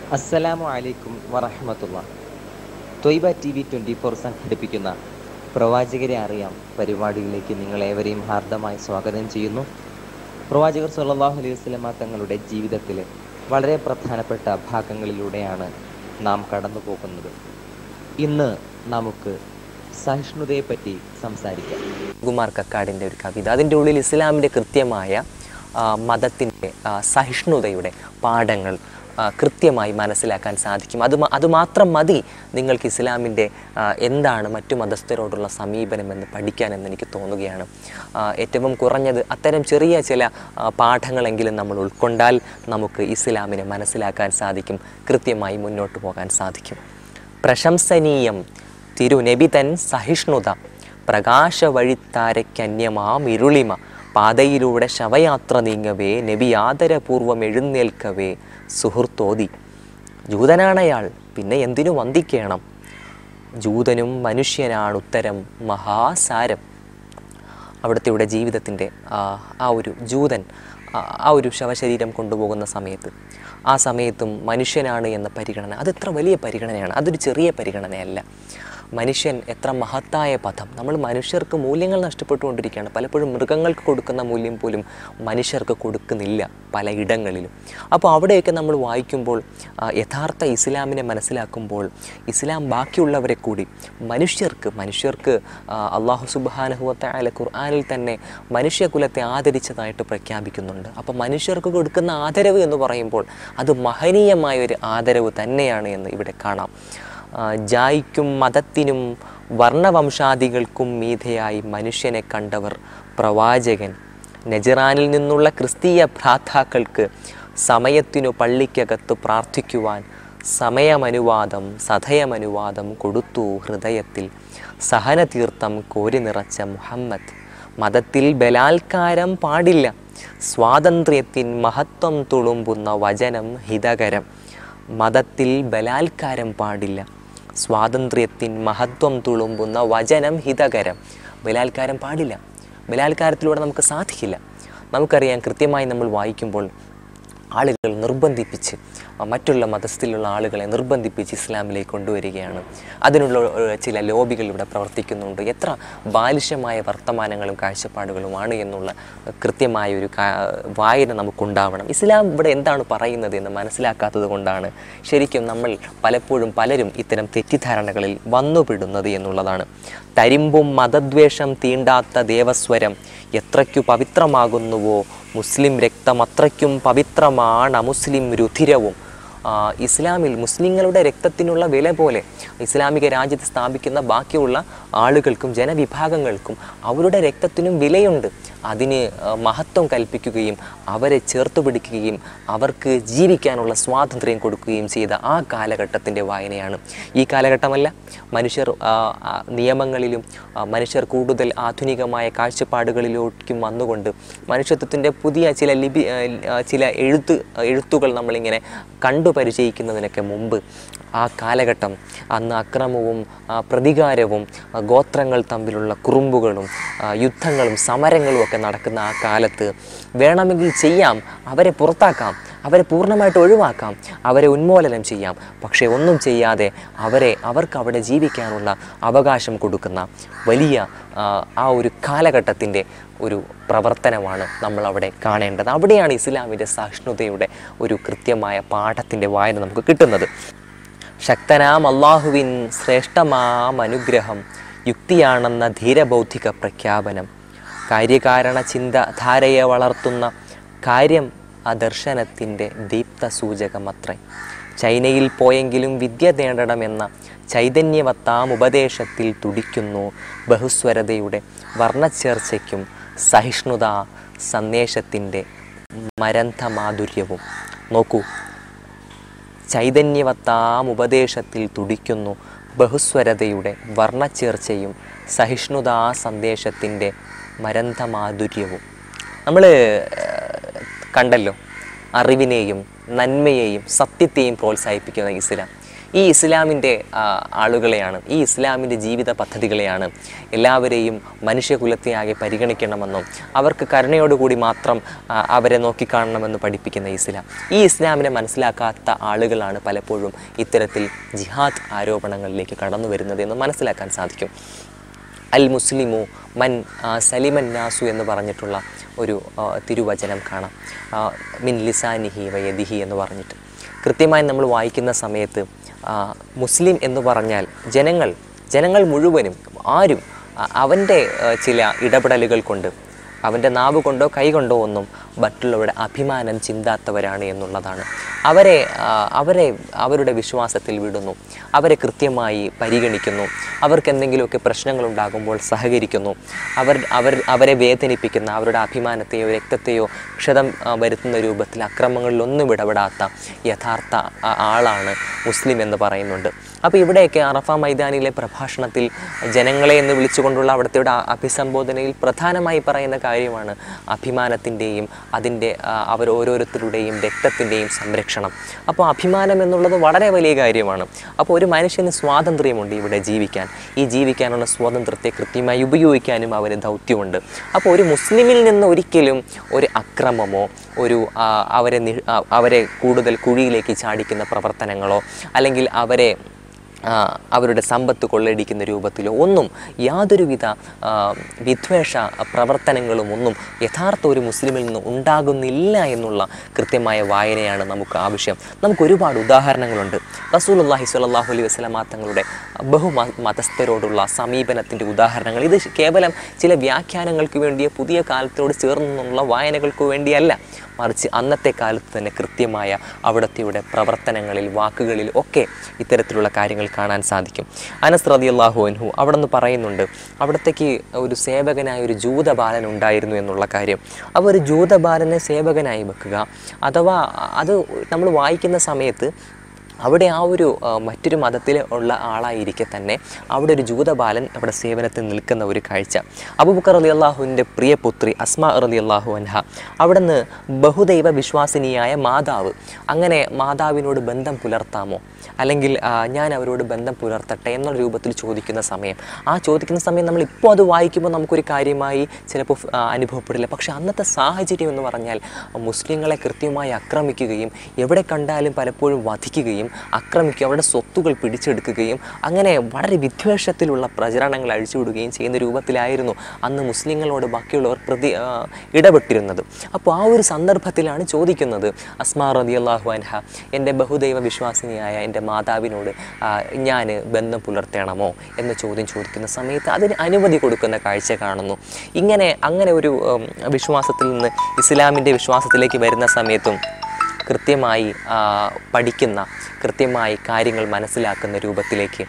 അസ്സലാമു അലൈക്കും വറഹമത്തുള്ള തൊയ്ബ ടി വി ട്വൻറ്റി ഫോർ സംഘടിപ്പിക്കുന്ന പ്രവാചകരെ അറിയാം പരിപാടിയിലേക്ക് നിങ്ങളേവരെയും ഹാർദമായി സ്വാഗതം ചെയ്യുന്നു പ്രവാചകർ സല്ലല്ലാഹു അലൈഹി വസല്ലമ തങ്ങളുടെ ജീവിതത്തിലെ വളരെ പ്രധാനപ്പെട്ട ഭാഗങ്ങളിലൂടെയാണ് നാം കടന്നു പോകുന്നത് ഇന്ന് നമുക്ക് സഹിഷ്ണുതയെപ്പറ്റി സംസാരിക്കാം കുമാർ കക്കാടിൻ്റെ ഒരു കവിത അതിൻ്റെ ഉള്ളിൽ ഇസ്ലാമിൻ്റെ കൃത്യമായ ആ, മതത്തിൻ്റെ ആ, സഹിഷ്ണുതയുടെ പാഠങ്ങൾ ആ, കൃത്യമായി മനസ്സിലാക്കാൻ സാധിക്കും അത് മ- അതുമാത്രം മതി നിങ്ങൾക്ക് ഇസ്ലാമിൻ്റെ ആ, എന്താണ് മറ്റു മതസ്ഥരോടുള്ള സമീപനമെന്ന് പഠിക്കാനെന്ന് എനിക്ക് തോന്നുകയാണ് ആ, ഏറ്റവും കുറഞ്ഞത് അത്തരം ചെറിയ ചില ആ, പാഠങ്ങളെങ്കിലും നമ്മൾ ഉൾക്കൊണ്ടാൽ നമുക്ക് ഇസ്ലാമിനെ മനസ്സിലാക്കാൻ സാധിക്കും കൃത്യമായി മുന്നോട്ട് പോകാൻ സാധിക്കും പ്രശംസനീയം തിരുനബി തൻ സഹിഷ്ണുത പ്രകാശവഴിത്താരയ്ക്കന്യമാം ഇരുളിമ പാതയിലൂടെ ശവയാത്ര നീങ്ങവേ നബി ആദരപൂർവം എഴുന്നേൽക്കവേ സുഹൃത്തോതി ജൂതനാണയാൾ പിന്നെ എന്തിനു വന്ദിക്കണം ജൂതനും മനുഷ്യനാണ് ഉത്തരം മഹാസാരം അവിടുത്തെ ഇവിടെ ജീവിതത്തിൻ്റെ ആ ഒരു ജൂതൻ ആ- ആ ഒരു ശവശരീരം കൊണ്ടുപോകുന്ന സമയത്ത് ആ സമയത്തും മനുഷ്യനാണ് എന്ന പരിഗണന അത് എത്ര വലിയ പരിഗണനയാണ് അതൊരു ചെറിയ പരിഗണനയല്ല മനുഷ്യൻ എത്ര മഹത്തായ പദം നമ്മൾ മനുഷ്യർക്ക് മൂല്യങ്ങൾ നഷ്ടപ്പെട്ടുകൊണ്ടിരിക്കുകയാണ് പലപ്പോഴും മൃഗങ്ങൾക്ക് കൊടുക്കുന്ന മൂല്യം പോലും മനുഷ്യർക്ക് കൊടുക്കുന്നില്ല പലയിടങ്ങളിലും അപ്പോൾ അവിടെയൊക്കെ നമ്മൾ വായിക്കുമ്പോൾ ആ, യഥാർത്ഥ ഇസ്ലാമിനെ മനസ്സിലാക്കുമ്പോൾ ഇസ്ലാം ബാക്കിയുള്ളവരെ കൂടി മനുഷ്യർക്ക് മനുഷ്യർക്ക് ആ, അള്ളാഹു സുബാനഹുവത്ത അല ഖുർആാനിൽ തന്നെ മനുഷ്യകുലത്തെ ആദരിച്ചതായിട്ട് പ്രഖ്യാപിക്കുന്നുണ്ട് അപ്പോൾ മനുഷ്യർക്ക് കൊടുക്കുന്ന ആദരവ് എന്ന് പറയുമ്പോൾ അത് മഹനീയമായ ഒരു ആദരവ് തന്നെയാണ് എന്ന് ഇവിടെ കാണാം ആ, ജായ്ക്കും മതത്തിനും വർണ്ണവംശാദികൾക്കും മീതയായി മനുഷ്യനെ കണ്ടവർ പ്രവാചകൻ നജറാനിൽ നിന്നുള്ള ക്രിസ്തീയ ഭ്രാതാക്കൾക്ക് സമയത്തിനു പള്ളിക്കകത്ത് പ്രാർത്ഥിക്കുവാൻ സമയമനുവാദം സധയമനുവാദം കൊടുത്തു ഹൃദയത്തിൽ സഹനതീർത്ഥം കോരി നിറച്ച മുഹമ്മദ് മതത്തിൽ ബലാത്കാരം പാടില്ല സ്വാതന്ത്ര്യത്തിൻ മഹത്വം തുളുമ്പുന്ന വചനം ഹിതകരം മതത്തിൽ ബലാത്കാരം പാടില്ല സ്വാതന്ത്ര്യത്തിൻ മഹത്വം തുളുമ്പുന്ന വചനം ഹിതകരം ബലാത്കാരം പാടില്ല ബലാത്കാരത്തിലൂടെ നമുക്ക് സാധിക്കില്ല നമുക്കറിയാം കൃത്യമായി നമ്മൾ വായിക്കുമ്പോൾ ആളുകൾ നിർബന്ധിപ്പിച്ച് ആ, മറ്റുള്ള മതസ്ഥിലുള്ള ആളുകളെ നിർബന്ധിപ്പിച്ച് ഇസ്ലാമിലേക്ക് കൊണ്ടുവരികയാണ് അതിനുള്ള ഏഹ്, ചില ലോബികൾ ഇവിടെ പ്രവർത്തിക്കുന്നുണ്ട് എത്ര ബാലിശമായ വർത്തമാനങ്ങളും കാഴ്ചപ്പാടുകളുമാണ് എന്നുള്ള കൃത്യമായ ഒരു കാ- വായന നമുക്കുണ്ടാവണം ഇസ്ലാം ഇവിടെ എന്താണ് പറയുന്നത് എന്ന് മനസ്സിലാക്കാത്തത് കൊണ്ടാണ് ശരിക്കും നമ്മൾ പലപ്പോഴും പലരും ഇത്തരം തെറ്റിദ്ധാരണകളിൽ വന്നുപെടുന്നത് എന്നുള്ളതാണ് തരിമ്പും മതദ്വേഷം തീണ്ടാത്ത ദേവസ്വരം എത്രയ്ക്കു പവിത്രമാകുന്നുവോ മുസ്ലിം രക്തം അത്രയ്ക്കും പവിത്രമാണ് അമുസ്ലിം രുധിരവും ആ, ഇസ്ലാമിൽ മുസ്ലിങ്ങളുടെ രക്തത്തിനുള്ള വില പോലെ ഇസ്ലാമിക രാജ്യത്ത് സ്ഥാപിക്കുന്ന ബാക്കിയുള്ള ആളുകൾക്കും ജനവിഭാഗങ്ങൾക്കും അവരുടെ രക്തത്തിനും വിലയുണ്ട് അതിന് ആ, മഹത്വം കൽപ്പിക്കുകയും അവരെ ചേർത്ത് പിടിക്കുകയും അവർക്ക് ജീവിക്കാനുള്ള സ്വാതന്ത്ര്യം കൊടുക്കുകയും ചെയ്ത ആ കാലഘട്ടത്തിൻ്റെ വായനയാണ് ഈ കാലഘട്ടമല്ല മനുഷ്യർ ആ, ആ, നിയമങ്ങളിലും ആ, മനുഷ്യർ കൂടുതൽ ആധുനികമായ കാഴ്ചപ്പാടുകളിലേക്കും വന്നുകൊണ്ട് മനുഷ്യത്വത്തിൻ്റെ പുതിയ ചില ലിപി ആ, ആ, ചില എഴുത്ത് എഴുത്തുകൾ നമ്മളിങ്ങനെ കണ്ടു പരിചയിക്കുന്നതിനൊക്കെ മുമ്പ് ആ കാലഘട്ടം അന്ന് അക്രമവും ആ, പ്രതികാരവും ആ, ഗോത്രങ്ങൾ തമ്മിലുള്ള കുറുമ്പുകളും ആ, യുദ്ധങ്ങളും സമരങ്ങളും ഒക്കെ നടക്കുന്ന ആ കാലത്ത് വേണമെങ്കിൽ ചെയ്യാം അവരെ പുറത്താക്കാം അവരെ പൂർണ്ണമായിട്ട് ഒഴിവാക്കാം അവരെ ഉന്മൂലനം ചെയ്യാം പക്ഷേ ഒന്നും ചെയ്യാതെ അവരെ അവർക്ക് അവിടെ ജീവിക്കാനുള്ള അവകാശം കൊടുക്കുന്ന വലിയ ആ, ആ ഒരു കാലഘട്ടത്തിൻ്റെ ഒരു പ്രവർത്തനമാണ് നമ്മൾ അവിടെ കാണേണ്ടത് അവിടെയാണ് ഇസ്ലാമിൻ്റെ സഹിഷ്ണുതയുടെ ഒരു കൃത്യമായ പാഠത്തിൻ്റെ വായന നമുക്ക് കിട്ടുന്നത് ശക്തനാം അള്ളാഹുവിൻ ശ്രേഷ്ഠമാം അനുഗ്രഹം യുക്തിയാണെന്ന ധീരബൗദ്ധിക പ്രഖ്യാപനം കാര്യകാരണ ചിന്താധാരയെ വളർത്തുന്ന കാര്യം അദർശനത്തിൻ്റെ ദീപ്ത സൂചകമത്രേ ചൈനയിൽ പോയെങ്കിലും വിദ്യ നേടണമെന്ന ചൈതന്യവത്താം ഉപദേശത്തിൽ തുടിക്കുന്നു ബഹുസ്വരതയുടെ വർണ്ണച്ചേർച്ചയ്ക്കും സഹിഷ്ണുതാ സന്ദേശത്തിൻ്റെ മരന്ധമാധുര്യവും നോക്കൂ ചൈതന്യവത്താം ഉപദേശത്തിൽ തുടിക്കുന്നു ബഹുസ്വരതയുടെ വർണ്ണച്ചേർച്ചയും സഹിഷ്ണുതാ സന്ദേശത്തിൻ്റെ മരന്ധമാധുര്യവും നമ്മൾ കണ്ടല്ലോ അറിവിനെയും നന്മയെയും സത്യത്തെയും പ്രോത്സാഹിപ്പിക്കുന്ന ഇസ്ലാം ഈ ഇസ്ലാമിൻ്റെ ആ, ആളുകളെയാണ് ഈ ഇസ്ലാമിൻ്റെ ജീവിത പദ്ധതികളെയാണ് എല്ലാവരെയും മനുഷ്യകുലത്തെ ആകെ പരിഗണിക്കണമെന്നും അവർക്ക് കരുണയോടുകൂടി മാത്രം ആ, അവരെ നോക്കിക്കാണണമെന്ന് പഠിപ്പിക്കുന്ന ഇസ്ലാം ഈ ഇസ്ലാമിനെ മനസ്സിലാക്കാത്ത ആളുകളാണ് പലപ്പോഴും ഇത്തരത്തിൽ ജിഹാദ് ആരോപണങ്ങളിലേക്ക് കടന്നു വരുന്നത് എന്ന് മനസ്സിലാക്കാൻ സാധിക്കും അൽ മുസ്ലിമു മൻ ആ, സലിമൻ നാസു എന്ന് പറഞ്ഞിട്ടുള്ള ഒരു ആ, തിരുവചനം കാണാം ആ, മിൻ ലിസാനിഹി വയദിഹി എന്ന് പറഞ്ഞിട്ട് കൃത്യമായി നമ്മൾ വായിക്കുന്ന സമയത്ത് ആ, മുസ്ലിം എന്ന് പറഞ്ഞാൽ ജനങ്ങൾ ജനങ്ങൾ മുഴുവനും ആരും ആ, അവൻ്റെ ആ, ചില ഇടപെടലുകൾ കൊണ്ട് അവൻ്റെ നാവ് കൊണ്ടോ കൈ കൊണ്ടോ ഒന്നും മറ്റുള്ളവരുടെ അഭിമാനം ചിന്താത്തവരാണ് എന്നുള്ളതാണ് അവരെ ആ, അവരെ അവരുടെ വിശ്വാസത്തിൽ വിടുന്നു അവരെ കൃത്യമായി പരിഗണിക്കുന്നു അവർക്ക് എന്തെങ്കിലുമൊക്കെ പ്രശ്നങ്ങൾ ഉണ്ടാകുമ്പോൾ സഹകരിക്കുന്നു അവർ അവർ അവരെ വേദനിപ്പിക്കുന്ന അവരുടെ അഭിമാനത്തെയോ രക്തത്തെയോ ക്ഷതം ആ, വരുത്തുന്ന രൂപത്തിൽ അക്രമങ്ങളിലൊന്നും ഇടപെടാത്ത യഥാർത്ഥ ആ, ആളാണ് മുസ്ലിം എന്ന് പറയുന്നുണ്ട് അപ്പോൾ ഇവിടെയൊക്കെ അറഫ മൈതാനിലെ പ്രഭാഷണത്തിൽ ജനങ്ങളെ എന്ന് വിളിച്ചുകൊണ്ടുള്ള അവിടുത്തെ അഭിസംബോധനയിൽ പ്രധാനമായി പറയുന്ന കാര്യമാണ് അഭിമാനത്തിൻ്റെയും അതിൻ്റെ ആ, അവർ ഓരോരുത്തരുടെയും രക്തത്തിൻ്റെയും സംരക്ഷണം അപ്പോൾ അഭിമാനം എന്നുള്ളത് വളരെ വലിയ കാര്യമാണ് അപ്പോൾ ഒരു മനുഷ്യന് സ്വാതന്ത്ര്യമുണ്ട് ഇവിടെ ജീവിക്കാൻ ഈ ജീവിക്കാനുള്ള സ്വാതന്ത്ര്യത്തെ കൃത്യമായി ഉപയോഗിക്കാനും അവന് ദൗത്യമുണ്ട് അപ്പോൾ ഒരു മുസ്ലിമിൽ നിന്ന് ഒരിക്കലും ഒരു അക്രമമോ ഒരു ആ, അവരെ നി- ആ, അവരെ കൂടുതൽ കുഴിയിലേക്ക് ചാടിക്കുന്ന പ്രവർത്തനങ്ങളോ അല്ലെങ്കിൽ അവരെ ആ, അവരുടെ സമ്പത്ത് കൊള്ളയടിക്കുന്ന രൂപത്തിലോ ഒന്നും യാതൊരുവിധ ആ, വിദ്വേഷ പ്രവർത്തനങ്ങളും ഒന്നും യഥാർത്ഥ ഒരു മുസ്ലിമിൽ നിന്ന് ഉണ്ടാകുന്നില്ല എന്നുള്ള കൃത്യമായ വായനയാണ് നമുക്ക് ആവശ്യം നമുക്ക് ഒരുപാട് ഉദാഹരണങ്ങളുണ്ട് റസൂലുള്ളാഹി സ്വല്ലല്ലാഹു അലൈഹി വസല്ലമ തങ്ങളുടെ ബഹു മതസ്ഥരോടുള്ള സമീപനത്തിൻ്റെ ഉദാഹരണങ്ങൾ ഇത് കേവലം ചില വ്യാഖ്യാനങ്ങൾക്ക് വേണ്ടിയോ പുതിയ കാലത്തോട് ചേർന്നുള്ള വായനകൾക്ക് വേണ്ടിയല്ല മറിച്ച് അന്നത്തെ കാലത്ത് തന്നെ കൃത്യമായ അവിടത്തെയുടെ പ്രവർത്തനങ്ങളിൽ വാക്കുകളിൽ ഒക്കെ ഇത്തരത്തിലുള്ള കാര്യങ്ങൾ കാണാൻ സാധിക്കും അനസ് റതി അള്ളാഹു അൻഹു അവിടെ നിന്ന് പറയുന്നുണ്ട് അവിടത്തേക്ക് ഒരു സേവകനായ ഒരു ജൂതബാലൻ ഉണ്ടായിരുന്നു എന്നുള്ള കാര്യം അപ്പോൾ ഒരു ജൂതബാലനെ സേവകനായി വെക്കുക അഥവാ അത് നമ്മൾ വായിക്കുന്ന സമയത്ത് അവിടെ ആ ഒരു ആ, മറ്റൊരു മതത്തിൽ ഉള്ള ആളായിരിക്കെ തന്നെ അവിടെ ഒരു ജൂതബാലൻ അവിടെ സേവനത്തിൽ നിൽക്കുന്ന ഒരു കാഴ്ച അബുബക്കർ അലി അള്ളാഹുവിൻ്റെ പ്രിയപുത്രി അസ്മ അലി അള്ളാഹു അൻഹ അവിടെ നിന്ന് ബഹുദൈവ വിശ്വാസിനിയായ മാതാവ് അങ്ങനെ മാതാവിനോട് ബന്ധം പുലർത്താമോ അല്ലെങ്കിൽ ആ, ഞാൻ അവരോട് ബന്ധം പുലർത്തട്ടെ എന്നുള്ള രൂപത്തിൽ ചോദിക്കുന്ന സമയം ആ ചോദിക്കുന്ന സമയം നമ്മൾ ഇപ്പോൾ അത് വായിക്കുമ്പോൾ നമുക്കൊരു കാര്യമായി ചിലപ്പോൾ ആ, അനുഭവപ്പെടില്ല പക്ഷേ അന്നത്തെ സാഹചര്യം എന്ന് പറഞ്ഞാൽ മുസ്ലിങ്ങളെ കൃത്യമായി ആക്രമിക്കുകയും എവിടെ കണ്ടാലും പലപ്പോഴും വധിക്കുകയും ആക്രമിക്കുകയും അവരുടെ സ്വത്തുകൾ പിടിച്ചെടുക്കുകയും അങ്ങനെ വളരെ വിദ്വേഷത്തിലുള്ള പ്രചരണങ്ങൾ അഴിച്ചുവിടുകയും ചെയ്യുന്ന രൂപത്തിലായിരുന്നു അന്ന് മുസ്ലിങ്ങളോട് ബാക്കിയുള്ളവർ പ്രതി ആ, ഇടപെട്ടിരുന്നത് അപ്പോൾ ആ ഒരു സന്ദർഭത്തിലാണ് ചോദിക്കുന്നത് അസ്മാ റതി അള്ളാഹു അൻഹ എൻ്റെ ബഹുദൈവ വിശ്വാസിനിയായ എൻ്റെ മാതാവിനോട് ഞാൻ ബന്ധം പുലർത്തണമോ എന്ന ചോദ്യം ചോദിക്കുന്ന സമയത്ത് അതിന് അനുമതി കൊടുക്കുന്ന കാഴ്ച കാണുന്നു ഇങ്ങനെ അങ്ങനെ ഒരു ഉം, വിശ്വാസത്തിൽ നിന്ന് ഇസ്ലാമിൻ്റെ വിശ്വാസത്തിലേക്ക് വരുന്ന സമയത്തും കൃത്യമായി ആ, പഠിക്കുന്ന കൃത്യമായി കാര്യങ്ങൾ മനസ്സിലാക്കുന്ന രൂപത്തിലേക്ക്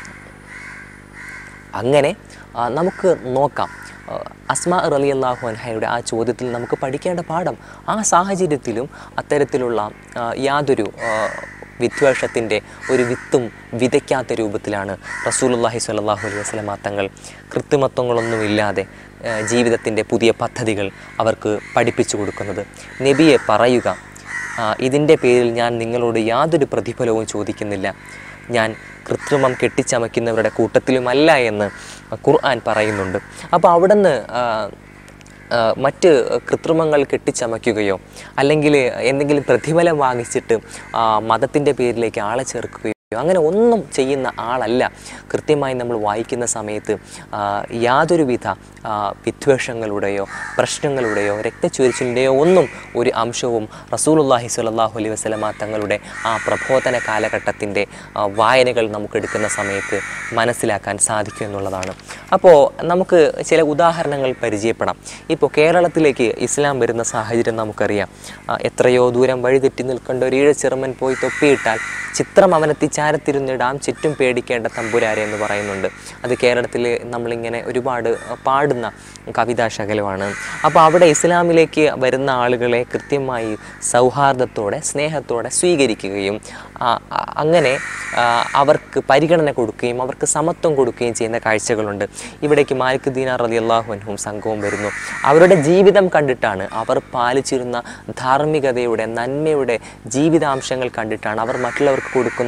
അങ്ങനെ ആ, നമുക്ക് നോക്കാം ആ, അസ്മാ റലി അള്ളാഹു അൻഹയുടെ ആ ചോദ്യത്തിൽ നമുക്ക് പഠിക്കേണ്ട പാഠം ആ സാഹചര്യത്തിലും അത്തരത്തിലുള്ള ആ, യാതൊരു ആ, വിദ്വേഷത്തിൻ്റെ ഒരു വിത്തും വിതയ്ക്കാത്ത രൂപത്തിലാണ് റസൂലുള്ളാഹി സ്വല്ലല്ലാഹു അലൈഹി വസല്ലമ തങ്ങൾ കൃത്രിമത്വങ്ങളൊന്നുമില്ലാതെ ജീവിതത്തിൻ്റെ പുതിയ പദ്ധതികൾ അവർക്ക് പഠിപ്പിച്ചു കൊടുക്കുന്നത് നബിയെ പറയുക ആ, ഇതിൻ്റെ പേരിൽ ഞാൻ നിങ്ങളോട് യാതൊരു പ്രതിഫലവും ചോദിക്കുന്നില്ല ഞാൻ കൃത്രിമം കെട്ടിച്ചമയ്ക്കുന്നവരുടെ കൂട്ടത്തിലുമല്ല എന്ന് ഖുർആൻ പറയുന്നുണ്ട് അപ്പോൾ അവിടുന്ന് ആ, ആ, മറ്റ് കൃത്രിമങ്ങൾ കെട്ടിച്ചമയ്ക്കുകയോ അല്ലെങ്കിൽ എന്തെങ്കിലും പ്രതിഫലം വാങ്ങിച്ചിട്ട് മതത്തിൻ്റെ പേരിലേക്ക് ആളെ ചേർക്കുകയോ അങ്ങനെ ഒന്നും ചെയ്യുന്ന ആളല്ല കൃത്യമായി നമ്മൾ വായിക്കുന്ന സമയത്ത് ആ, യാതൊരുവിധ ആ, വിദ്വേഷങ്ങളുടെയോ പ്രശ്നങ്ങളുടെയോ രക്തച്ചൊരിച്ചിലിൻ്റെയോ ഒന്നും ഒരു അംശവും റസൂലുള്ളാഹി സ്വല്ലല്ലാഹു അലൈഹി വസല്ലമ തങ്ങളുടെ ആ പ്രബോധന കാലഘട്ടത്തിൻ്റെ ആ, വായനകൾ നമുക്ക് എടുക്കുന്ന സമയത്ത് മനസ്സിലാക്കാൻ സാധിക്കും എന്നുള്ളതാണ് അപ്പോൾ നമുക്ക് ചില ഉദാഹരണങ്ങൾ പരിചയപ്പെടാം ഇപ്പോൾ കേരളത്തിലേക്ക് ഇസ്ലാം വരുന്ന സാഹചര്യം നമുക്കറിയാം ആ, എത്രയോ ദൂരം വഴിതെറ്റി നിൽക്കേണ്ട ഒരു ഈഴ ചെറുമൻ പോയി തൊപ്പിയിട്ടാൽ ചിത്രം അവനെത്തി ചാരത്തിരുന്നിടാം ചുറ്റും പേടിക്കേണ്ട തമ്പുരാരെ എന്ന് പറയുന്നുണ്ട് അത് കേരളത്തിൽ നമ്മളിങ്ങനെ ഒരുപാട് പാടുന്ന കവിതാശകലമാണ് അപ്പോൾ അവിടെ ഇസ്ലാമിലേക്ക് വരുന്ന ആളുകളെ കൃത്യമായി സൗഹാർദ്ദത്തോടെ സ്നേഹത്തോടെ സ്വീകരിക്കുകയും ആ, ആ, അങ്ങനെ ആ, അവർക്ക് പരിഗണന കൊടുക്കുകയും അവർക്ക് സമത്വം കൊടുക്കുകയും ചെയ്യുന്ന കാഴ്ചകളുണ്ട് ഇവിടേക്ക് മാലിക് ദീനാർ റതി അള്ളാഹുവിനും സംഘവും വരുന്നു അവരുടെ ജീവിതം കണ്ടിട്ടാണ് അവർ പാലിച്ചിരുന്ന ധാർമ്മികതയുടെ നന്മയുടെ ജീവിതാംശങ്ങൾ കണ്ടിട്ടാണ് അവർ മറ്റുള്ളവർക്ക് കൊടുക്കുന്ന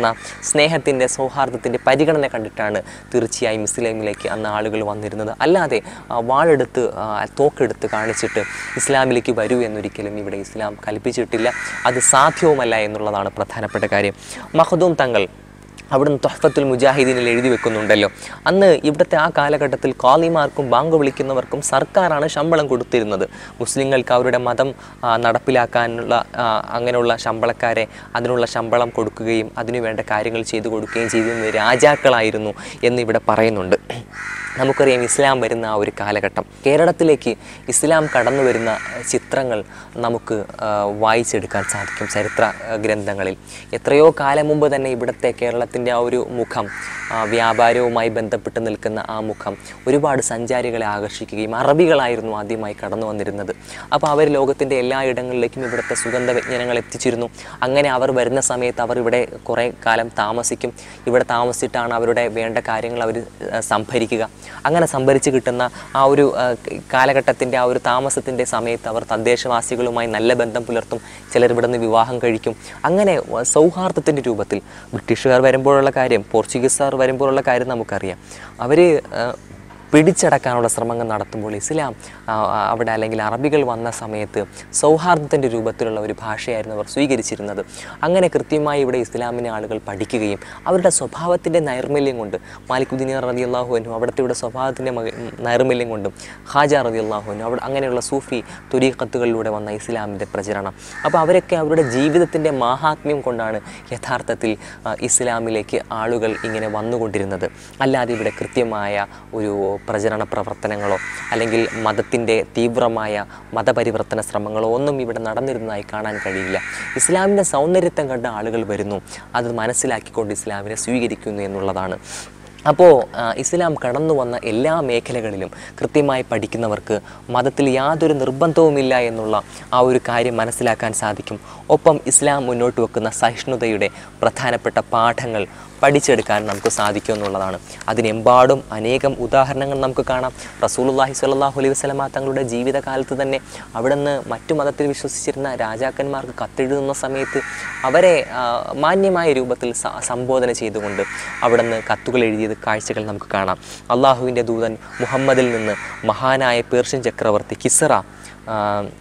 സ്നേഹത്തിൻ്റെ സൗഹാർദ്ദത്തിൻ്റെ പരിഗണന കണ്ടിട്ടാണ് തീർച്ചയായും ഇസ്ലാമിലേക്ക് അന്ന് ആളുകൾ വന്നിരുന്നത് അല്ലാതെ ആ, വാളെടുത്ത് ആ, തോക്കെടുത്ത് കാണിച്ചിട്ട് ഇസ്ലാമിലേക്ക് വരൂ എന്നൊരിക്കലും ഇവിടെ ഇസ്ലാം കൽപ്പിച്ചിട്ടില്ല അത് സാധ്യവുമല്ല എന്നുള്ളതാണ് പ്രധാനപ്പെട്ട കാര്യം മഹദൂം തങ്ങൾ അവിടുന്ന് തൊഹഫത്തുൽ മുജാഹിദീനിൽ എഴുതി വെക്കുന്നുണ്ടല്ലോ അന്ന് ഇവിടുത്തെ ആ കാലഘട്ടത്തിൽ കാളിമാർക്കും ബാങ്ക് വിളിക്കുന്നവർക്കും സർക്കാരാണ് ശമ്പളം കൊടുത്തിരുന്നത് മുസ്ലിങ്ങൾക്ക് അവരുടെ മതം ആ, നടപ്പിലാക്കാനുള്ള ആ, അങ്ങനെയുള്ള ശമ്പളക്കാരെ അതിനുള്ള ശമ്പളം കൊടുക്കുകയും അതിനു വേണ്ട കാര്യങ്ങൾ ചെയ്തു കൊടുക്കുകയും ചെയ്തിരുന്നത് രാജാക്കളായിരുന്നു എന്ന് ഇവിടെ പറയുന്നുണ്ട് നമുക്കറിയാം ഇസ്ലാം വരുന്ന ആ ഒരു കാലഘട്ടം കേരളത്തിലേക്ക് ഇസ്ലാം കടന്നു വരുന്ന ചിത്രങ്ങൾ നമുക്ക് ആ, വായിച്ചെടുക്കാൻ സാധിക്കും ചരിത്ര ആ, ഗ്രന്ഥങ്ങളിൽ എത്രയോ കാലം മുമ്പ് തന്നെ ഇവിടുത്തെ കേരളത്തിൻ്റെ ആ ഒരു മുഖം ആ, വ്യാപാരവുമായി ബന്ധപ്പെട്ട് നിൽക്കുന്ന ആ മുഖം ഒരുപാട് സഞ്ചാരികളെ ആകർഷിക്കുകയും അറബികളായിരുന്നു ആദ്യമായി കടന്നു വന്നിരുന്നത് അപ്പോൾ അവർ ലോകത്തിൻ്റെ എല്ലാ ഇടങ്ങളിലേക്കും ഇവിടുത്തെ സുഗന്ധ വ്യഞ്ജനങ്ങൾ എത്തിച്ചിരുന്നു അങ്ങനെ അവർ വരുന്ന സമയത്ത് അവർ ഇവിടെ കുറേ കാലം താമസിക്കും ഇവിടെ താമസിച്ചിട്ടാണ് അവരുടെ വേണ്ട കാര്യങ്ങൾ അവർ സംഭരിക്കുക അങ്ങനെ സംഭരിച്ച് കിട്ടുന്ന ആ ഒരു ആ, കാലഘട്ടത്തിൻ്റെ ആ ഒരു താമസത്തിൻ്റെ സമയത്ത് അവർ തദ്ദേശവാസികളുമായി നല്ല ബന്ധം പുലർത്തും ചിലർ ഇവിടെ നിന്ന് വിവാഹം കഴിക്കും അങ്ങനെ വ- സൗഹാർദ്ദത്തിൻ്റെ രൂപത്തിൽ ബ്രിട്ടീഷുകാർ വരുമ്പോഴുള്ള കാര്യം പോർച്ചുഗീസുകാർ വരുമ്പോഴുള്ള കാര്യം നമുക്കറിയാം അവർ പിടിച്ചടക്കാനുള്ള ശ്രമങ്ങൾ നടത്തുമ്പോൾ ഇസ്ലാം ആ, ആ, അവിടെ അല്ലെങ്കിൽ അറബികൾ വന്ന സമയത്ത് സൗഹാർദ്ദത്തിൻ്റെ രൂപത്തിലുള്ള ഒരു ഭാഷയായിരുന്നു അവർ സ്വീകരിച്ചിരുന്നത് അങ്ങനെ കൃത്യമായി ഇവിടെ ഇസ്ലാമിനെ ആളുകൾ പഠിക്കുകയും അവരുടെ സ്വഭാവത്തിൻ്റെ നൈർമല്യം കൊണ്ട് മാലിക്കുദ്ദീൻ റതി അള്ളാഹുവിനും അവിടുത്തെ ഇവിടെ സ്വഭാവത്തിൻ്റെ മക- ഉം, നൈർമല്യം കൊണ്ടും ഹാജ റതി അള്ളാഹുവിനും അവിടെ അങ്ങനെയുള്ള സൂഫി തുരീഖത്തുകളിലൂടെ വന്ന ഇസ്ലാമിൻ്റെ പ്രചരണം അപ്പോൾ അവരൊക്കെ അവരുടെ ജീവിതത്തിൻ്റെ മാഹാത്മ്യം കൊണ്ടാണ് യഥാർത്ഥത്തിൽ ആ, ഇസ്ലാമിലേക്ക് ആളുകൾ ഇങ്ങനെ വന്നുകൊണ്ടിരുന്നത് അല്ലാതെ ഇവിടെ കൃത്യമായ ഒരു പ്രചരണ പ്രവർത്തനങ്ങളോ അല്ലെങ്കിൽ മതത്തിൻ്റെ തീവ്രമായ മതപരിവർത്തന ശ്രമങ്ങളോ ഒന്നും ഇവിടെ നടന്നിരുന്നതായി കാണാൻ കഴിയില്ല ഇസ്ലാമിൻ്റെ സൗന്ദര്യത്വം കണ്ട ആളുകൾ വരുന്നു അത് മനസ്സിലാക്കിക്കൊണ്ട് ഇസ്ലാമിനെ സ്വീകരിക്കുന്നു എന്നുള്ളതാണ് അപ്പോൾ ആ, ഇസ്ലാം കടന്നു വന്ന എല്ലാ മേഖലകളിലും കൃത്യമായി പഠിക്കുന്നവർക്ക് മതത്തിൽ യാതൊരു നിർബന്ധവുമില്ല എന്നുള്ള ആ ഒരു കാര്യം മനസ്സിലാക്കാൻ സാധിക്കും ഒപ്പം ഇസ്ലാം മുന്നോട്ട് വെക്കുന്ന സഹിഷ്ണുതയുടെ പ്രധാനപ്പെട്ട പാഠങ്ങൾ പഠിച്ചെടുക്കാൻ നമുക്ക് സാധിക്കും എന്നുള്ളതാണ് അതിനെമ്പാടും അനേകം ഉദാഹരണങ്ങൾ നമുക്ക് കാണാം റസൂലുള്ളാഹി സ്വല്ലല്ലാഹു അലൈഹി വസല്ലമ തങ്ങളുടെ ജീവിതകാലത്ത് തന്നെ അവിടുന്ന് മറ്റു മതത്തിൽ വിശ്വസിച്ചിരുന്ന രാജാക്കന്മാർക്ക് കത്തെഴുതുന്ന സമയത്ത് അവരെ ആ, മാന്യമായ രൂപത്തിൽ സ- സംബോധന ചെയ്തുകൊണ്ട് അവിടുന്ന് കത്തുകൾ എഴുതിയത് കാഴ്ചകൾ നമുക്ക് കാണാം അള്ളാഹുവിൻ്റെ ദൂതൻ മുഹമ്മദിൽ നിന്ന് മഹാനായ പേർഷ്യൻ ചക്രവർത്തി കിസറ ആ,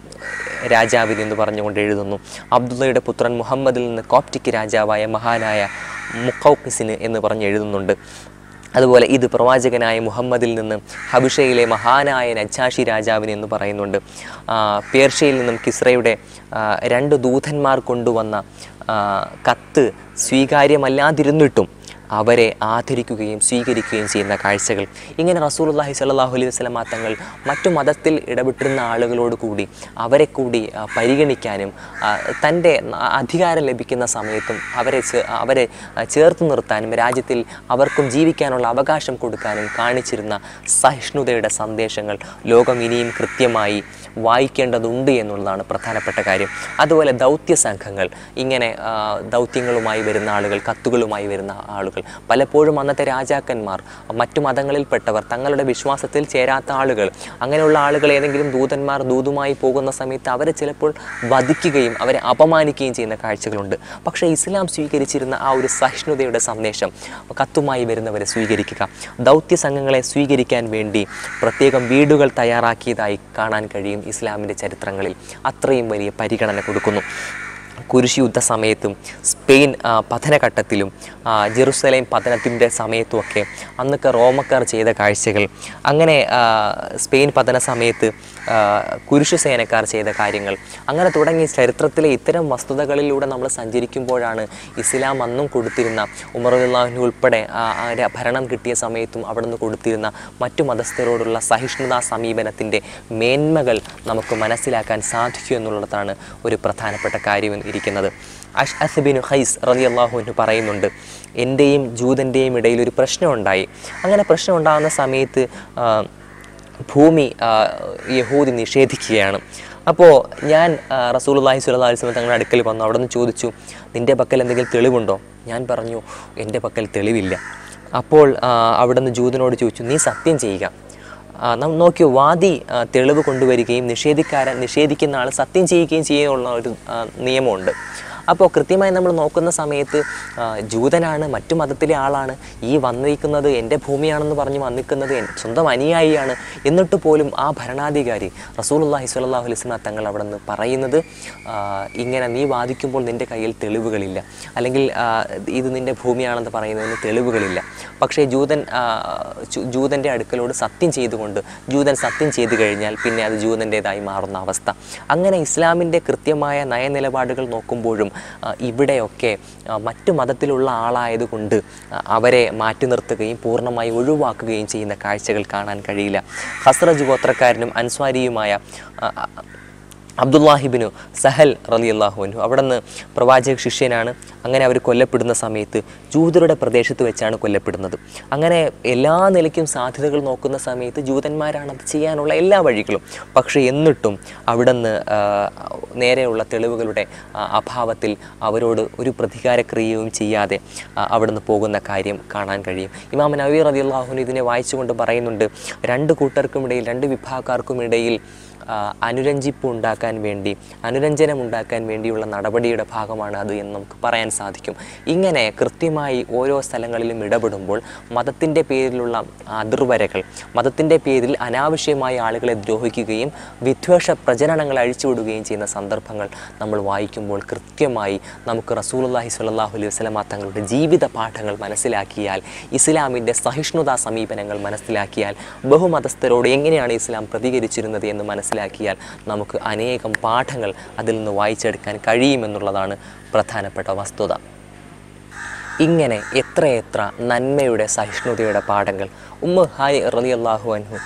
രാജാവിന് എന്ന് പറഞ്ഞുകൊണ്ട് എഴുതുന്നു അബ്ദുള്ളയുടെ പുത്രൻ മുഹമ്മദിൽ നിന്ന് കോപ്റ്റിക് രാജാവായ മഹാനായ മുക്കൗക്കിസിന് എന്ന് പറഞ്ഞ് എഴുതുന്നുണ്ട് അതുപോലെ ഇത് പ്രവാചകനായ മുഹമ്മദിൽ നിന്ന് ഹബിഷയിലെ മഹാനായ നജാഷി രാജാവിന് എന്ന് പറയുന്നുണ്ട് ആ, പേർഷ്യയിൽ നിന്നും കിസ്രയുടെ ആ, രണ്ട് ദൂതന്മാർ കൊണ്ടുവന്ന ആ, കത്ത് സ്വീകാര്യമല്ലാതിരുന്നിട്ടും അവരെ ആദരിക്കുകയും സ്വീകരിക്കുകയും ചെയ്യുന്ന കാഴ്ചകൾ ഇങ്ങനെ റസൂലുള്ളാഹി സ്വല്ലല്ലാഹു അലൈഹി വസല്ലമ തങ്ങൾ മറ്റു മതത്തിൽ ഇടപെട്ടിരുന്ന ആളുകളോട് കൂടി അവരെ കൂടി ആ, പരിഗണിക്കാനും ആ, തൻ്റെ ന- അധികാരം ലഭിക്കുന്ന സമയത്തും അവരെ ചേ- അവരെ ആ, ചേർത്ത് നിർത്താനും രാജ്യത്തിൽ അവർക്കും ജീവിക്കാനുള്ള അവകാശം കൊടുക്കാനും കാണിച്ചിരുന്ന സഹിഷ്ണുതയുടെ സന്ദേശങ്ങൾ ലോകം ഇനിയും കൃത്യമായി വായിക്കേണ്ടതുണ്ട് എന്നുള്ളതാണ് പ്രധാനപ്പെട്ട കാര്യം അതുപോലെ ദൗത്യ സംഘങ്ങൾ ഇങ്ങനെ ആ, ദൗത്യങ്ങളുമായി വരുന്ന ആളുകൾ കത്തുകളുമായി വരുന്ന ആളുകൾ പലപ്പോഴും അന്നത്തെ രാജാക്കന്മാർ മറ്റു മതങ്ങളിൽപ്പെട്ടവർ തങ്ങളുടെ വിശ്വാസത്തിൽ ചേരാത്ത ആളുകൾ അങ്ങനെയുള്ള ആളുകൾ ഏതെങ്കിലും ദൂതന്മാർ ദൂതുമായി പോകുന്ന സമയത്ത് അവരെ ചിലപ്പോൾ വധിക്കുകയും അവരെ അപമാനിക്കുകയും ചെയ്യുന്ന കാഴ്ചകളുണ്ട് പക്ഷേ ഇസ്ലാം സ്വീകരിച്ചിരുന്ന ആ ഒരു സഹിഷ്ണുതയുടെ സന്ദേശം കത്തുമായി വരുന്നവരെ സ്വീകരിക്കുക ദൗത്യ സംഘങ്ങളെ സ്വീകരിക്കാൻ വേണ്ടി പ്രത്യേകം വീടുകൾ തയ്യാറാക്കിയതായി കാണാൻ കഴിയും ഇസ്ലാമിൻ്റെ ചരിത്രങ്ങളിൽ അത്രയും വലിയ പരിഗണന കൊടുക്കുന്നു കുരിശ് യുദ്ധ സമയത്തും സ്പെയിൻ ആ, പതനഘട്ടത്തിലും ആ, ജെറുസലേം പതനത്തിൻ്റെ സമയത്തുമൊക്കെ അന്നൊക്കെ റോമക്കാർ ചെയ്ത കാഴ്ചകൾ അങ്ങനെ ആ, സ്പെയിൻ പതന സമയത്ത് ആ, കുരിശു സേനക്കാർ ചെയ്ത കാര്യങ്ങൾ അങ്ങനെ തുടങ്ങി ചരിത്രത്തിലെ ഇത്തരം വസ്തുതകളിലൂടെ നമ്മൾ സഞ്ചരിക്കുമ്പോഴാണ് ഇസ്ലാം അന്നും കൊടുത്തിരുന്ന ഉമറുല്ലാഹു ഉൾപ്പെടെ ആ, ആ ര- ഭരണം കിട്ടിയ സമയത്തും അവിടെ നിന്ന് കൊടുത്തിരുന്ന മറ്റു മതസ്ഥരോടുള്ള സഹിഷ്ണുതാ സമീപനത്തിൻ്റെ മേന്മകൾ നമുക്ക് മനസ്സിലാക്കാൻ സാധിക്കും എന്നുള്ളതാണ് ഒരു പ്രധാനപ്പെട്ട കാര്യം ഇരിക്കുന്നത് അഷ് അസ്ബിൻ ഹൈസ് റതി അള്ളാഹുവിന് പറയുന്നുണ്ട് എൻ്റെയും ജൂതൻ്റെയും ഇടയിൽ ഒരു പ്രശ്നമുണ്ടായി അങ്ങനെ പ്രശ്നം ഉണ്ടാകുന്ന സമയത്ത് ആ, ഭൂമി ആ, യഹൂദി നിഷേധിക്കുകയാണ് അപ്പോൾ ഞാൻ ആ, റസൂലുള്ളാഹി സ്വല്ലല്ലാഹി അലൈഹി വസല്ലം തങ്ങളുടെ അടുക്കൽ വന്നു അവിടെ നിന്ന് ചോദിച്ചു നിൻ്റെ പക്കൽ എന്തെങ്കിലും തെളിവുണ്ടോ ഞാൻ പറഞ്ഞു എൻ്റെ പക്കൽ തെളിവില്ല അപ്പോൾ ആ, അവിടുന്ന് ജൂതനോട് ചോദിച്ചു നീ സത്യം ചെയ്യുക ആ, നാം നോക്കിയോ വാദി ആ, തെളിവ് കൊണ്ടുവരികയും നിഷേധിക്കാരൻ നിഷേധിക്കുന്ന ആൾ സത്യം ചെയ്യുകയും ചെയ്യാനുള്ള ഒരു ആ, നിയമമുണ്ട് അപ്പോൾ കൃത്യമായി നമ്മൾ നോക്കുന്ന സമയത്ത് ആ, ജൂതനാണ് മറ്റു മതത്തിലെ ആളാണ് ഈ വന്നിരിക്കുന്നത് എൻ്റെ ഭൂമിയാണെന്ന് പറഞ്ഞ് വന്നിരിക്കുന്നത് എൻ- സ്വന്തം അനുയായിയാണ് എന്നിട്ട് പോലും ആ ഭരണാധികാരി റസൂലുള്ളാഹി സ്വല്ലല്ലാഹു അലൈഹി വസല്ലം തങ്ങൾ അവിടെ നിന്ന് പറയുന്നത് ആ, ഇങ്ങനെ നീ വാദിക്കുമ്പോൾ നിൻ്റെ കയ്യിൽ തെളിവുകളില്ല അല്ലെങ്കിൽ ആ, ഇത് നിൻ്റെ ഭൂമിയാണെന്ന് പറയുന്നതിന് തെളിവുകളില്ല പക്ഷേ ജൂതൻ ആ, ജൂ- ജൂതൻ്റെ അടുക്കലോട് സത്യം ചെയ്തുകൊണ്ട് ജൂതൻ സത്യം ചെയ്തു കഴിഞ്ഞാൽ പിന്നെ അത് ജൂതൻ്റേതായി മാറുന്ന അവസ്ഥ അങ്ങനെ ഇസ്ലാമിൻ്റെ കൃത്യമായ നയനിലപാടുകൾ നോക്കുമ്പോഴും ആ, ഇവിടെയൊക്കെ ആ, മറ്റു മതത്തിലുള്ള ആളായതുകൊണ്ട് ആ, അവരെ മാറ്റി നിർത്തുകയും പൂർണ്ണമായി ഒഴിവാക്കുകയും ചെയ്യുന്ന കാഴ്ചകൾ കാണാൻ കഴിയില്ല ഹസ്രജ് ഗോത്രക്കാരനും അൻസ്വാരിയുമായ ആ, ആ, അബ്ദുല്ലാഹിബിനു സഹൽ റലി അള്ളാഹുവിനു അവിടെ നിന്ന് പ്രവാചക ശിഷ്യനാണ് അങ്ങനെ അവർ കൊല്ലപ്പെടുന്ന സമയത്ത് ജൂതരുടെ പ്രദേശത്ത് വെച്ചാണ് കൊല്ലപ്പെടുന്നത് അങ്ങനെ എല്ലാ നിലയ്ക്കും സാധ്യതകൾ നോക്കുന്ന സമയത്ത് ജൂതന്മാരാണ് അത് ചെയ്യാനുള്ള എല്ലാ വഴികളും പക്ഷേ എന്നിട്ടും അവിടെ നിന്ന് നേരെയുള്ള തെളിവുകളുടെ ആ, അഭാവത്തിൽ അവരോട് ഒരു പ്രതികാരക്രിയയും ചെയ്യാതെ ആ, അവിടെ നിന്ന് പോകുന്ന കാര്യം കാണാൻ കഴിയും ഇമാം നവീർ റതി അള്ളാഹുവിന് ഇതിനെ വായിച്ചുകൊണ്ട് പറയുന്നുണ്ട് രണ്ട് കൂട്ടർക്കുമിടയിൽ രണ്ട് വിഭാഗക്കാർക്കുമിടയിൽ ആ, അനുരഞ്ജിപ്പ് ഉണ്ടാക്കാൻ വേണ്ടി അനുരഞ്ജനം ഉണ്ടാക്കാൻ വേണ്ടിയുള്ള നടപടിയുടെ ഭാഗമാണ് അത് എന്ന് നമുക്ക് പറയാൻ സാധിക്കും ഇങ്ങനെ കൃത്യമായി ഓരോ സ്ഥലങ്ങളിലും ഇടപെടുമ്പോൾ മതത്തിൻ്റെ പേരിലുള്ള അതിർവരകൾ മതത്തിൻ്റെ പേരിൽ അനാവശ്യമായി ആളുകളെ ദ്രോഹിക്കുകയും വിദ്വേഷ പ്രചരണങ്ങൾ അഴിച്ചുവിടുകയും ചെയ്യുന്ന സന്ദർഭങ്ങൾ നമ്മൾ വായിക്കുമ്പോൾ കൃത്യമായി നമുക്ക് റസൂലുള്ളാഹി സ്വല്ലല്ലാഹു അലൈഹി വസല്ലമ തങ്ങളുടെ ജീവിത പാഠങ്ങൾ മനസ്സിലാക്കിയാൽ ഇസ്ലാമിൻ്റെ സഹിഷ്ണുതാ സമീപനങ്ങൾ മനസ്സിലാക്കിയാൽ ബഹുമതസ്ഥരോട് എങ്ങനെയാണ് ഇസ്ലാം പ്രതികരിച്ചിരുന്നത് എന്ന് മനസ്സിലാക്കിയാൽ നമുക്ക് അനേകം പാഠങ്ങൾ അതിൽ നിന്ന് വായിച്ചെടുക്കാൻ കഴിയുമെന്നുള്ളതാണ് പ്രധാനപ്പെട്ട വസ്തുത ഇങ്ങനെ എത്രയെത്ര നന്മയുടെ സഹിഷ്ണുതയുടെ പാഠങ്ങൾ ഉമ്മ ഹായ് റളിയല്ലാഹു അൻഹു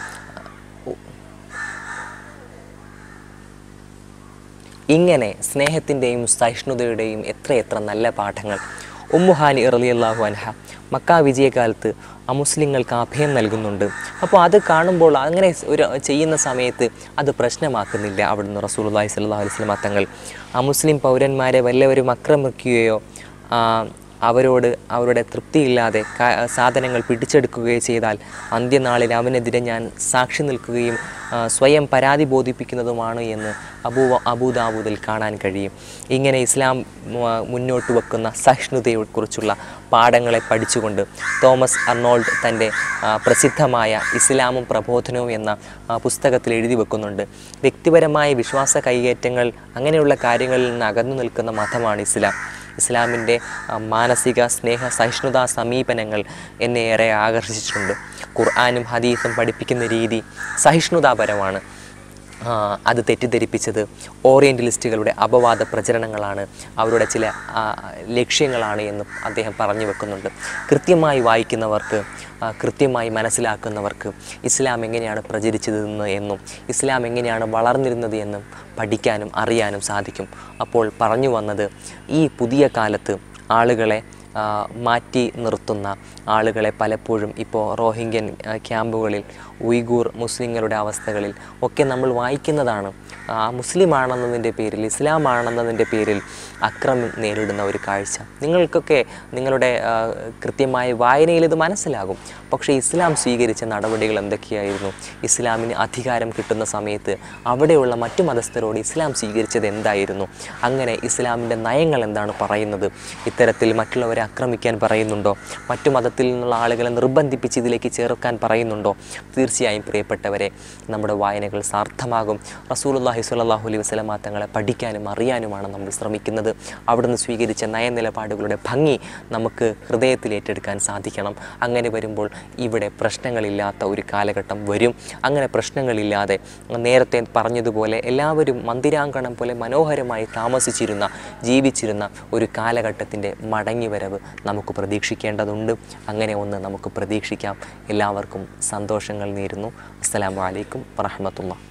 ഇങ്ങനെ സ്നേഹത്തിൻ്റെയും സഹിഷ്ണുതയുടെയും എത്രയെത്ര നല്ല പാഠങ്ങൾ ഉമ്മുഹാനി റളിയല്ലാഹു അൻഹ മക്ക വിജയകാലത്ത് അമുസ്ലിങ്ങൾക്ക് അഭയം നൽകുന്നുണ്ട് അപ്പോൾ അത് കാണുമ്പോൾ അങ്ങനെ ഒരു ചെയ്യുന്ന സമയത്ത് അത് പ്രശ്നമാക്കുന്നില്ല അവിടുന്ന് റസൂലുള്ളാഹി സ്വല്ലല്ലാഹു അലൈഹി വസല്ലം തങ്ങൾ അമുസ്ലിം പൗരന്മാരെ വല്ലവരും ആക്രമിക്കുകയോ ആ, അവരോട് അവരുടെ തൃപ്തിയില്ലാതെ ക- സാധനങ്ങൾ പിടിച്ചെടുക്കുകയോ ചെയ്താൽ അന്ത്യനാളിൽ അവനെതിരെ ഞാൻ സാക്ഷി നിൽക്കുകയും ആ, സ്വയം പരാതി ബോധിപ്പിക്കുന്നതുമാണ് എന്ന് അബൂ അബൂദാബൂദിൽ കാണാൻ കഴിയും ഇങ്ങനെ ഇസ്ലാം ആ, മുന്നോട്ട് വെക്കുന്ന സഹിഷ്ണുതയെക്കുറിച്ചുള്ള പാഠങ്ങളെ പഠിച്ചുകൊണ്ട് തോമസ് അർണോൾഡ് തൻ്റെ ആ, പ്രസിദ്ധമായ ഇസ്ലാമും പ്രബോധനവും എന്ന ആ, പുസ്തകത്തിൽ എഴുതി വെക്കുന്നുണ്ട് വ്യക്തിപരമായ വിശ്വാസ കൈകയറ്റങ്ങൾ അങ്ങനെയുള്ള കാര്യങ്ങളിൽ നിന്ന് അകന്നു നിൽക്കുന്ന മതമാണ് ഇസ്ലാം ഇസ്ലാമിൻ്റെ ആ, മാനസിക സ്നേഹ സഹിഷ്ണുതാ സമീപനങ്ങൾ എന്നെ ഏറെ ആകർഷിച്ചിട്ടുണ്ട് ഖുർആാനും ഹദീസും പഠിപ്പിക്കുന്ന രീതി സഹിഷ്ണുതാപരമാണ് ആ, അത് തെറ്റിദ്ധരിപ്പിച്ചത് ഓറിയൻ്റലിസ്റ്റുകളുടെ അപവാദ പ്രചരണങ്ങളാണ് അവരുടെ ചില ആ, ലക്ഷ്യങ്ങളാണ് എന്ന് അദ്ദേഹം പറഞ്ഞു വെക്കുന്നുണ്ട് കൃത്യമായി വായിക്കുന്നവർക്ക് ആ, കൃത്യമായി മനസ്സിലാക്കുന്നവർക്ക് ഇസ്ലാം എങ്ങനെയാണ് പ്രചരിച്ചതെന്ന് എന്നും ഇസ്ലാം എങ്ങനെയാണ് വളർന്നിരുന്നത് എന്നും പഠിക്കാനും അറിയാനും സാധിക്കും അപ്പോൾ പറഞ്ഞു വന്നത് ഈ പുതിയ കാലത്ത് ആളുകളെ ആ, മാറ്റി നിർത്തുന്ന ആളുകളെ പലപ്പോഴും ഇപ്പോൾ റോഹിംഗ്യൻ ആ, ക്യാമ്പുകളിൽ ഉയ്ഗൂർ മുസ്ലിങ്ങളുടെ അവസ്ഥകളിൽ ഒക്കെ നമ്മൾ വായിക്കുന്നതാണ് ആ മുസ്ലിം ആണെന്നതിൻ്റെ പേരിൽ ഇസ്ലാം ആണെന്നതിൻ്റെ പേരിൽ അക്രമം നേരിടുന്ന ഒരു കാഴ്ച നിങ്ങൾക്കൊക്കെ നിങ്ങളുടെ ആ, കൃത്യമായ വായനയിൽ ഇത് മനസ്സിലാകും പക്ഷേ ഇസ്ലാം സ്വീകരിച്ച നടപടികൾ എന്തൊക്കെയായിരുന്നു ഇസ്ലാമിന് അധികാരം കിട്ടുന്ന സമയത്ത് അവിടെയുള്ള മറ്റു മതസ്ഥരോട് ഇസ്ലാം സ്വീകരിച്ചത് എന്തായിരുന്നു അങ്ങനെ ഇസ്ലാമിൻ്റെ നയങ്ങൾ എന്താണ് പറയുന്നത് ഇത്തരത്തിൽ മറ്റുള്ളവരെ ആക്രമിക്കാൻ പറയുന്നുണ്ടോ മറ്റു മതത്തിൽ നിന്നുള്ള ആളുകളെ നിർബന്ധിപ്പിച്ച് ഇതിലേക്ക് ചേർക്കാൻ പറയുന്നുണ്ടോ തീർച്ചയായും പ്രിയപ്പെട്ടവരെ നമ്മുടെ വായനകൾ സാർത്ഥമാകും റസൂലുള്ളാഹി സ്വല്ലല്ലാഹു അലൈഹി വസല്ലമ തങ്ങളെ പഠിക്കാനും അറിയാനുമാണ് നമ്മൾ ശ്രമിക്കുന്നത് അവിടുന്ന് സ്വീകരിച്ച നയനിലപാടുകളുടെ ഭംഗി നമുക്ക് ഹൃദയത്തിൽ ഏറ്റെടുക്കാൻ സാധിക്കണം അങ്ങനെ വരുമ്പോൾ ഇവിടെ പ്രശ്നങ്ങളില്ലാത്ത ഒരു കാലഘട്ടം വരും അങ്ങനെ പ്രശ്നങ്ങളില്ലാതെ നേരത്തെ പറഞ്ഞതുപോലെ എല്ലാവരും മന്ദിരാങ്കണം പോലെ മനോഹരമായി താമസിച്ചിരുന്ന ജീവിച്ചിരുന്ന ഒരു കാലഘട്ടത്തിൻ്റെ മടങ്ങിവരവ് നമുക്ക് പ്രതീക്ഷിക്കേണ്ടതുണ്ട് അങ്ങനെ ഒന്ന് നമുക്ക് പ്രതീക്ഷിക്കാം എല്ലാവർക്കും സന്തോഷങ്ങൾ നേരുന്നു അസ്സലാമു അലൈക്കും വറഹ്മത്തുള്ളാഹി